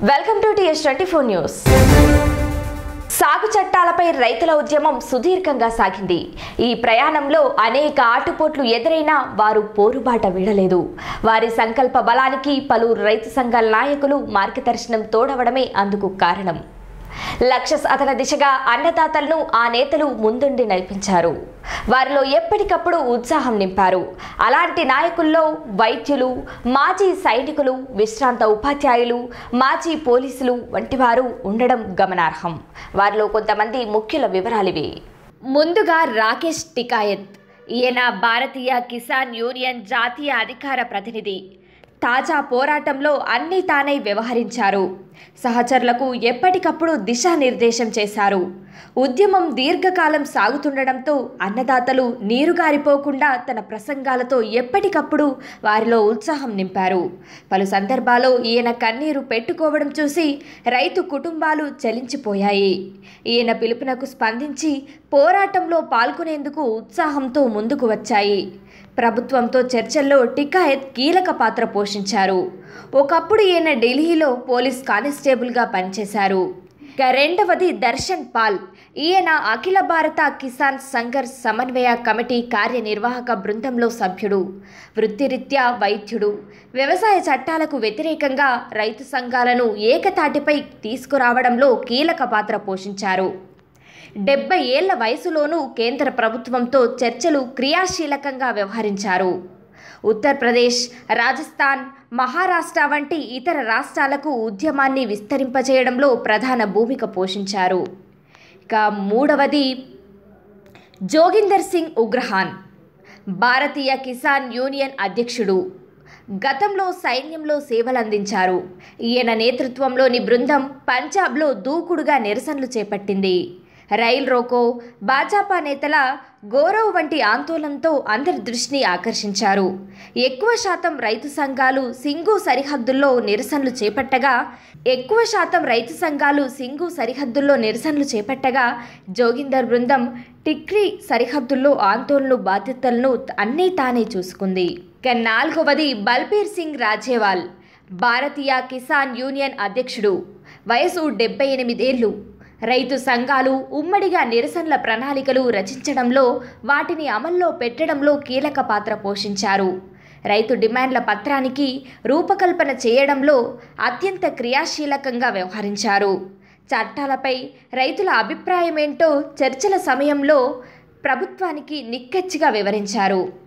welcome to TS twenty four news సాగు చట్టాలపై రైతుల ఉద్యమం సుదీర్ఘంగా సాగింది ఈ ప్రయాణంలో అనేక ఆటుపోట్లు ఎదురైనా వారు పోరుబాట వీడలేదు వారి సంకల్ప బలానికి పలువురు రైతు సంఘాల నాయకులు మార్గదర్శనం తోడవడమే అందుకు కారణం లక్ష్య సాధన దిశగా అన్నదాతలను ఆ నేతలు ముందుండి నడిపించారు వారిలో ఎప్పటికప్పుడు ఉత్సాహం నింపారు అలాంటి నాయకుల్లో వైద్యులు మాజీ సైనికులు విశ్రాంత ఉపాధ్యాయులు మాజీ పోలీసులు వంటి వారు ఉండడం గమనార్హం వారిలో కొంతమంది ముఖ్యుల వివరాలివి ముందుగా రాకేష్ టికాయత్ ఈయన భారతీయ కిసాన్ యూనియన్ జాతీయ అధికార ప్రతినిధి తాజా పోరాటంలో అన్నీ తానై వ్యవహరించారు సహచరులకు ఎప్పటికప్పుడు దిశానిర్దేశం చేశారు ఉద్యమం దీర్ఘకాలం సాగుతుండడంతో అన్నదాతలు నీరుగారిపోకుండా తన ప్రసంగాలతో ఎప్పటికప్పుడు వారిలో ఉత్సాహం నింపారు పలు సందర్భాల్లో ఈయన కన్నీరు పెట్టుకోవడం చూసి రైతు కుటుంబాలు చలించిపోయాయి ఈయన పిలుపునకు స్పందించి పోరాటంలో పాల్గొనేందుకు ఉత్సాహంతో ముందుకు వచ్చాయి ప్రభుత్వంతో చర్చల్లో టికాయత్ కీలక పాత్ర పోషించారు ఒకప్పుడు ఈయన ఢిల్లీలో పోలీస్ కానిస్టేబుల్గా పనిచేశారు ఇక రెండవది దర్శన్ పాల్ ఈయన అఖిల భారత కిసాన్ సంఘర్ష్ సమన్వయ కమిటీ కార్యనిర్వాహక బృందంలో సభ్యుడు వృత్తిరీత్యా వైద్యుడు వ్యవసాయ చట్టాలకు వ్యతిరేకంగా రైతు సంఘాలను ఏకతాటిపై తీసుకురావడంలో కీలక పాత్ర పోషించారు డెబ్బై ఏళ్ల వయసులోనూ కేంద్ర ప్రభుత్వంతో చర్చలు క్రియాశీలకంగా వ్యవహరించారు ఉత్తరప్రదేశ్ రాజస్థాన్ మహారాష్ట్ర వంటి ఇతర రాష్ట్రాలకు ఉద్యమాన్ని విస్తరింపజేయడంలో ప్రధాన భూమిక పోషించారు ఇక మూడవది జోగిందర్ సింగ్ ఉగ్రహాన్ భారతీయ కిసాన్ యూనియన్ అధ్యక్షుడు గతంలో సైన్యంలో సేవలందించారు ఈయన నేతృత్వంలోని బృందం పంజాబ్లో దూకుడుగా నిరసనలు చేపట్టింది రైల్ రోకో భాజపా నేతల గౌరవ్ వంటి ఆందోళనతో అందరి దృష్టిని ఆకర్షించారు ఎక్కువ శాతం రైతు సంఘాలు సింగు సరిహద్దుల్లో నిరసనలు చేపట్టగా ఎక్కువ శాతం రైతు సంఘాలు సింగు సరిహద్దుల్లో నిరసనలు చేపట్టగా జోగిందర్ బృందం టిక్రీ సరిహద్దుల్లో ఆందోళన బాధ్యతలను అన్నీ తానే చూసుకుంది ఇక నాలుగవది బల్బీర్ సింగ్ రాజేవాల్ భారతీయ కిసాన్ యూనియన్ అధ్యక్షుడు వయసు డెబ్బై ఎనిమిదేళ్లు రైతు సంఘాలు ఉమ్మడిగా నిరసనల ప్రణాళికలు రచించడంలో వాటిని అమల్లో పెట్టడంలో కీలక పాత్ర పోషించారు రైతు డిమాండ్ల పత్రానికి రూపకల్పన చేయడంలో అత్యంత క్రియాశీలకంగా వ్యవహరించారు చట్టాలపై రైతుల అభిప్రాయమేంటో చర్చల సమయంలో ప్రభుత్వానికి నిక్కచ్చిగా వివరించారు